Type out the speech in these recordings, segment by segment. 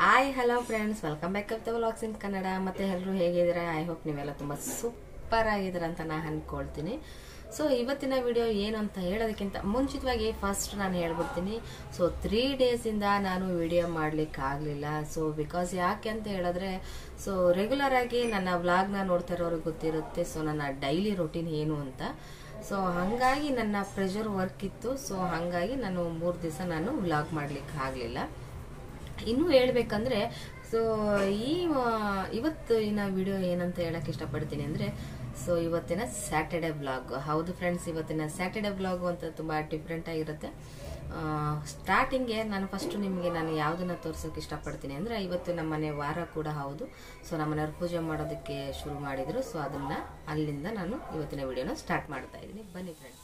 Hi hello friends welcome back up the vlogs in Kannada ಮತ್ತೆ ಎಲ್ಲರೂ ಹೇಗಿದ್ದೀರಾ ಐ ಹೋಪ್ ನೀವೆಲ್ಲ ತುಂಬ ಸೂಪರ್ ಆಗಿದ್ದೀರ ಅಂತ ನಾನು ಅನ್ಕೊಳ್ತೀನಿ ಸೊ ಇವತ್ತಿನ ವಿಡಿಯೋ ಏನು ಅಂತ ಹೇಳೋದಕ್ಕಿಂತ ಮುಂಚಿತವಾಗಿ ಫಸ್ಟ್ ನಾನು ಹೇಳ್ಬಿಡ್ತೀನಿ ಸೊ ತ್ರೀ ಡೇಸಿಂದ ನಾನು ವಿಡಿಯೋ ಮಾಡ್ಲಿಕ್ಕೆ ಆಗಲಿಲ್ಲ ಸೊ ಬಿಕಾಸ್ ಯಾಕೆ ಅಂತ ಹೇಳಿದ್ರೆ ಸೊ ರೆಗ್ಯುಲರ್ ಆಗಿ ನನ್ನ ವ್ಲಾಗ್ನ ನೋಡ್ತಾ ಇರೋರಿಗೆ ಗೊತ್ತಿರುತ್ತೆ ಸೊ ನನ್ನ ಡೈಲಿ ರೊಟೀನ್ ಏನು ಅಂತ ಸೊ ಹಾಗಾಗಿ ನನ್ನ ಪ್ರೆಷರ್ ವರ್ಕ್ ಇತ್ತು ಸೊ ಹಾಗಾಗಿ ನಾನು ಮೂರು ದಿವಸ ನಾನು ವ್ಲಾಗ್ ಮಾಡ್ಲಿಕ್ಕೆ ಆಗಲಿಲ್ಲ ಇನ್ನು ಹೇಳ್ಬೇಕಂದ್ರೆ ಸೊ ಈ ಆ, ಇವತ್ತಿನ ವಿಡಿಯೋ ಏನಂತ ಹೇಳಕ್ ಇಷ್ಟಪಡ್ತೀನಿ ಅಂದ್ರೆ ಸೊ ಇವತ್ತಿನ ಸ್ಯಾಟರ್ಡೆ ಬ್ಲಾಗ್ ಹೌದು ಫ್ರೆಂಡ್ಸ್ ಇವತ್ತಿನ ಸ್ಯಾಟರ್ಡೆ ಬ್ಲಾಗ್ ಅಂತ ತುಂಬಾ ಡಿಫ್ರೆಂಟ್ ಆಗಿರುತ್ತೆ ಸ್ಟಾರ್ಟಿಂಗ್ಗೆ ನಾನು ಫಸ್ಟ್ ನಿಮಗೆ ನಾನು ಯಾವುದನ್ನ ತೋರ್ಸೋಕೆ ಇಷ್ಟಪಡ್ತೀನಿ ಅಂದ್ರೆ ಇವತ್ತು ನಮ್ಮ ಮನೆ ವಾರ ಕೂಡ ಹೌದು ಸೊ ನಮ್ಮ ಮನೆಯವ್ರು ಪೂಜೆ ಮಾಡೋದಕ್ಕೆ ಶುರು ಮಾಡಿದ್ರು ಸೊ ಅದನ್ನ ಅಲ್ಲಿಂದ ನಾನು ಇವತ್ತಿನ ವಿಡಿಯೋನ ಸ್ಟಾರ್ಟ್ ಮಾಡ್ತಾ ಇದ್ದೀನಿ ಬನ್ನಿ friends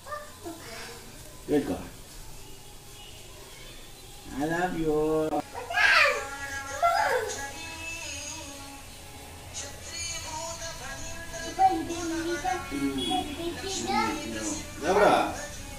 Good God. I love you. Deborah.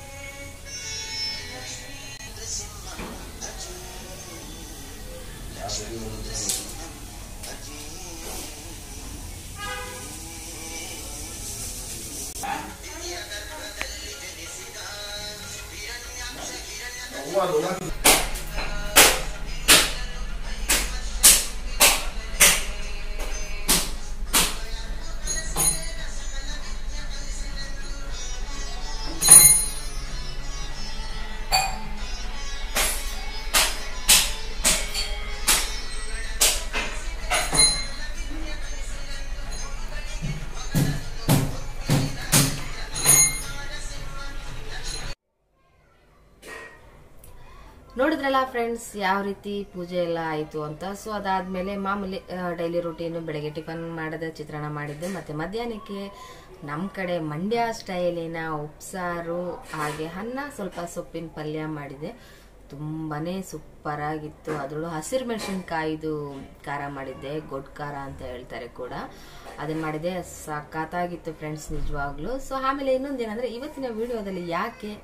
ನೋಡಿದ್ರಲ್ಲ ಫ್ರೆಂಡ್ಸ್ ಯಾವ ರೀತಿ ಪೂಜೆ ಎಲ್ಲ ಆಯಿತು ಅಂತ ಸೊ ಅದಾದ್ಮೇಲೆ ಮಾಮೂಲಿ ಡೈಲಿ ರುಟೀನು ಬೆಳಗ್ಗೆ ಟಿಫನ್ ಮಾಡಿದೆ ಚಿತ್ರಾನ್ನ ಮಾಡಿದ್ದೆ ಮತ್ತೆ ಮಧ್ಯಾಹ್ನಕ್ಕೆ ನಮ್ಮ ಕಡೆ ಮಂಡ್ಯ ಸ್ಟೈಲಿನ ಉಪ್ಸಾರು ಹಾಗೆ ಅನ್ನ ಸ್ವಲ್ಪ ಸೊಪ್ಪಿನ ಪಲ್ಯ ಮಾಡಿದೆ ತುಂಬಾನೇ ಸೂಪರ್ ಆಗಿತ್ತು ಅದರಲ್ಲೂ ಹಸಿರು ಮೆಣಸಿನ್ಕಾಯಿದು ಖಾರ ಮಾಡಿದ್ದೆ ಗೊಡ್ ಖಾರ ಅಂತ ಹೇಳ್ತಾರೆ ಕೂಡ ಅದನ್ನ ಮಾಡಿದೆ ಸಖತ್ತಾಗಿತ್ತು ಫ್ರೆಂಡ್ಸ್ ನಿಜವಾಗ್ಲೂ ಸೊ ಆಮೇಲೆ ಇನ್ನೊಂದೇನಂದ್ರೆ ಇವತ್ತಿನ ವಿಡಿಯೋದಲ್ಲಿ ಯಾಕೆ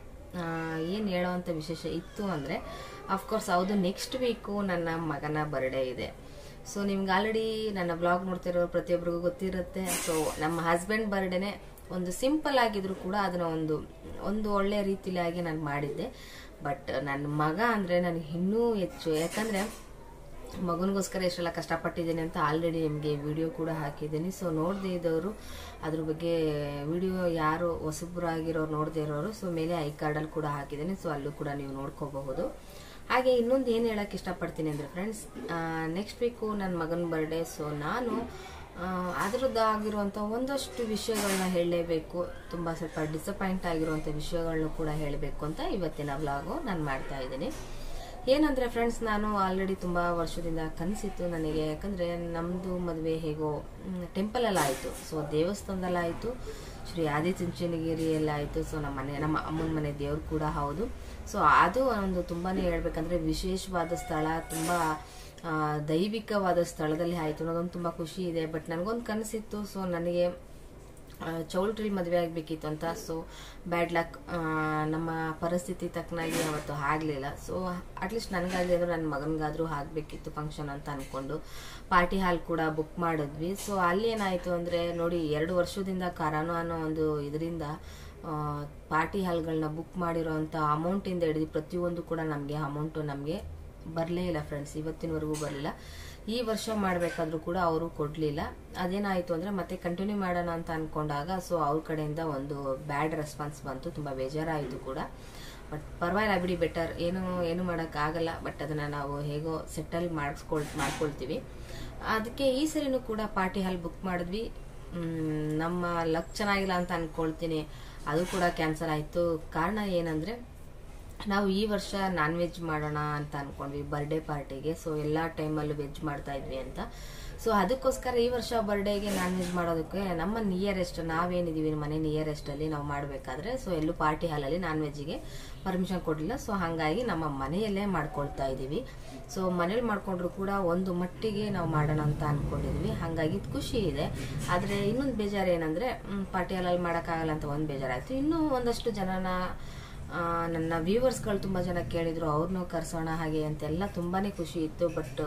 ಏನು ಹೇಳೋವಂಥ ವಿಶೇಷ ಇತ್ತು ಅಂದರೆ ಅಫ್ಕೋರ್ಸ್ ಹೌದು ನೆಕ್ಸ್ಟ್ ವೀಕು ನನ್ನ ಮಗನ ಬರ್ಡೇ ಇದೆ ಸೊ ನಿಮ್ಗೆ ಆಲ್ರೆಡಿ ನನ್ನ ಬ್ಲಾಗ್ ನೋಡ್ತಿರೋ ಪ್ರತಿಯೊಬ್ಬರಿಗೂ ಗೊತ್ತಿರುತ್ತೆ ಸೊ ನಮ್ಮ ಹಸ್ಬೆಂಡ್ ಬರ್ಡೇನೆ ಒಂದು ಸಿಂಪಲ್ ಆಗಿದ್ರು ಕೂಡ ಅದನ್ನ ಒಂದು ಒಂದು ಒಳ್ಳೆ ರೀತಿಲಿ ಆಗಿ ನಾನು ಮಾಡಿದ್ದೆ ಬಟ್ ನನ್ನ ಮಗ ಅಂದರೆ ನನಗೆ ಇನ್ನೂ ಹೆಚ್ಚು ಯಾಕಂದರೆ ಮಗನಿಗೋಸ್ಕರ ಎಷ್ಟೆಲ್ಲ ಕಷ್ಟಪಟ್ಟಿದ್ದೀನಿ ಅಂತ ಆಲ್ರೆಡಿ ನಿಮಗೆ ವಿಡಿಯೋ ಕೂಡ ಹಾಕಿದ್ದೀನಿ ಸೊ ನೋಡದೇ ಇದ್ದವರು ಅದ್ರ ಬಗ್ಗೆ ವಿಡಿಯೋ ಯಾರು ಹೊಸಬ್ರಾಗಿರೋರು ನೋಡದೇ ಇರೋರು ಸೊ ಮೇಲೆ ಐ ಕಾರ್ಡಲ್ಲಿ ಕೂಡ ಹಾಕಿದ್ದೀನಿ ಸೊ ಅಲ್ಲೂ ಕೂಡ ನೀವು ನೋಡ್ಕೋಬಹುದು ಹಾಗೆ ಇನ್ನೊಂದು ಏನು ಹೇಳಕ್ಕೆ ಇಷ್ಟಪಡ್ತೀನಿ ಅಂದರೆ ಫ್ರೆಂಡ್ಸ್ ನೆಕ್ಸ್ಟ್ ವೀಕು ನನ್ನ ಮಗನ ಬರ್ಡೇ ಸೊ ನಾನು ಅದರದ್ದು ಆಗಿರುವಂಥ ಒಂದಷ್ಟು ವಿಷಯಗಳನ್ನ ಹೇಳಲೇಬೇಕು ತುಂಬ ಸ್ವಲ್ಪ ಡಿಸಪಾಯಿಂಟ್ ಆಗಿರುವಂಥ ವಿಷಯಗಳನ್ನೂ ಕೂಡ ಹೇಳಬೇಕು ಅಂತ ಇವತ್ತಿನ ವ್ಲಾಗು ನಾನು ಮಾಡ್ತಾ ಇದ್ದೀನಿ ಏನಂದ್ರೆ ಫ್ರೆಂಡ್ಸ್ ನಾನು ಆಲ್ರೆಡಿ ತುಂಬಾ ವರ್ಷದಿಂದ ಕನಸಿತ್ತು ನನಗೆ ಯಾಕಂದ್ರೆ ನಮ್ದು ಮದುವೆ ಹೇಗೋ ಟೆಂಪಲಲ್ಲಿ ಆಯಿತು ಸೊ ದೇವಸ್ಥಾನದಲ್ಲಾಯಿತು ಶ್ರೀ ಆದಿಚುಂಚನಗಿರಿಯಲ್ಲಿ ಆಯಿತು ಸೊ ನಮ್ಮ ಮನೆ ನಮ್ಮ ಅಮ್ಮನ ಮನೆ ದೇವ್ರು ಕೂಡ ಹೌದು ಸೊ ಅದು ಒಂದು ತುಂಬಾನೇ ಹೇಳ್ಬೇಕಂದ್ರೆ ವಿಶೇಷವಾದ ಸ್ಥಳ ತುಂಬಾ ಆ, ದೈವಿಕವಾದ ಸ್ಥಳದಲ್ಲಿ ಆಯಿತು ಅನ್ನೋದೊಂದು ತುಂಬ ಖುಷಿ ಇದೆ ಬಟ್ ನನಗೊಂದು ಕನಸಿತ್ತು ಸೊ ನನಗೆ ಆ, ಚೌಲ್ಟ್ರಿ ಮದುವೆ ಆಗಬೇಕಿತ್ತು ಅಂತ ಸೊ ಬ್ಯಾಡ್ ಲಕ್ ನಮ್ಮ ಪರಿಸ್ಥಿತಿ ತಕ್ಕನಾಗಿ ಅವತ್ತು ಆಗಲಿಲ್ಲ ಸೊ ಅಟ್ಲೀಸ್ಟ್ ನನಗಾಗಲಿ ಅಂದ್ರೆ ನನ್ನ ಮಗನಿಗಾದ್ರೂ ಆಗಬೇಕಿತ್ತು ಫಂಕ್ಷನ್ ಅಂತ ಅಂದ್ಕೊಂಡು ಪಾರ್ಟಿ ಹಾಲ್ ಕೂಡ ಬುಕ್ ಮಾಡಿದ್ವಿ ಸೊ ಅಲ್ಲಿ ಏನಾಯಿತು ಅಂದರೆ ನೋಡಿ ಎರಡು ವರ್ಷದಿಂದ ಕರೋನಾ ಅನ್ನೋ ಒಂದು ಇದರಿಂದ ಪಾರ್ಟಿ ಹಾಲ್ಗಳನ್ನ ಬುಕ್ ಮಾಡಿರೋಂಥ ಅಮೌಂಟಿಂದ ಹಿಡಿದು ಪ್ರತಿಯೊಂದು ಕೂಡ ನಮಗೆ ಅಮೌಂಟು ನಮಗೆ ಬರಲೇ ಇಲ್ಲ ಫ್ರೆಂಡ್ಸ್ ಇವತ್ತಿನವರೆಗೂ ಬರಲಿಲ್ಲ ಈ ವರ್ಷ ಮಾಡಬೇಕಾದ್ರೂ ಕೂಡ ಅವರು ಕೊಡಲಿಲ್ಲ ಅದೇನಾಯಿತು ಅಂದರೆ ಮತ್ತೆ ಕಂಟಿನ್ಯೂ ಮಾಡೋಣ ಅಂತ ಅಂದ್ಕೊಂಡಾಗ ಸೊ ಅವ್ರ ಕಡೆಯಿಂದ ಒಂದು ಬ್ಯಾಡ್ ರೆಸ್ಪಾನ್ಸ್ ಬಂತು ತುಂಬ ಬೇಜಾರಾಯಿತು ಕೂಡ ಬಟ್ ಪರವಾಗಿಲ್ಲ ಬಿಡಿ ಬೆಟರ್ ಏನು ಏನು ಮಾಡೋಕ್ಕಾಗಲ್ಲ ಬಟ್ ಅದನ್ನು ನಾವು ಹೇಗೋ ಸೆಟಲ್ ಮಾಡಿಸ್ಕೊಳ್ ಮಾಡ್ಕೊಳ್ತೀವಿ ಅದಕ್ಕೆ ಈ ಸರಿನೂ ಕೂಡ ಪಾರ್ಟಿ ಹಾಲ್ ಬುಕ್ ಮಾಡಿದ್ವಿ ಮ್, ನಮ್ಮ ಲಕ್ ಚೆನ್ನಾಗಿಲ್ಲ ಅಂತ ಅಂದ್ಕೊಳ್ತೀನಿ ಅದು ಕೂಡ ಕ್ಯಾನ್ಸಲ್ ಆಯಿತು ಕಾರಣ ಏನಂದರೆ ನಾವು ಈ ವರ್ಷ ನಾನ್ ವೆಜ್ ಮಾಡೋಣ ಅಂತ ಅನ್ಕೊಂಡ್ವಿ ಬರ್ಡೇ ಪಾರ್ಟಿಗೆ ಸೊ ಎಲ್ಲ ಟೈಮಲ್ಲೂ ವೆಜ್ ಮಾಡ್ತಾ ಇದ್ವಿ ಅಂತ ಸೊ ಅದಕ್ಕೋಸ್ಕರ ಈ ವರ್ಷ ಬರ್ಡೇಗೆ ನಾನ್ ವೆಜ್ ಮಾಡೋದಕ್ಕೆ ನಮ್ಮ ನಿಯರೆಸ್ಟ್ ನಾವೇನಿದೀವಿ ಮನೆ ನಿಯರೆಸ್ಟ್ ಅಲ್ಲಿ ನಾವು ಮಾಡಬೇಕಾದ್ರೆ ಸೊ ಎಲ್ಲೂ ಪಾರ್ಟಿ ಹಾಲಲ್ಲಿ ನಾನ್ ವೆಜ್ಜಿಗೆ ಪರ್ಮಿಷನ್ ಕೊಡಲಿಲ್ಲ ಸೊ ಹಾಗಾಗಿ ನಮ್ಮ ಮನೆಯಲ್ಲೇ ಮಾಡ್ಕೊಳ್ತಾ ಇದ್ದೀವಿ ಸೊ ಮನೇಲಿ ಮಾಡ್ಕೊಂಡ್ರು ಕೂಡ ಒಂದು ಮಟ್ಟಿಗೆ ನಾವು ಮಾಡೋಣ ಅಂತ ಅನ್ಕೊಂಡಿದ್ವಿ ಹಾಗಾಗಿ ಖುಷಿ ಇದೆ ಆದರೆ ಇನ್ನೊಂದು ಬೇಜಾರು ಏನಂದ್ರೆ ಪಾರ್ಟಿ ಹಾಲಲ್ಲಿ ಮಾಡೋಕ್ಕಾಗಲ್ಲ ಅಂತ ಒಂದು ಬೇಜಾರಾಯ್ತು ಇನ್ನೂ ಒಂದಷ್ಟು ಜನನ ಆ, ನನ್ನ ವ್ಯೂವರ್ಸ್ಗಳು ತುಂಬ ಜನ ಕೇಳಿದ್ರು ಅವ್ರನ್ನೂ ಕರೆಸೋಣ ಹಾಗೆ ಅಂತೆಲ್ಲ ತುಂಬಾ ಖುಷಿ ಇತ್ತು ಬಟ್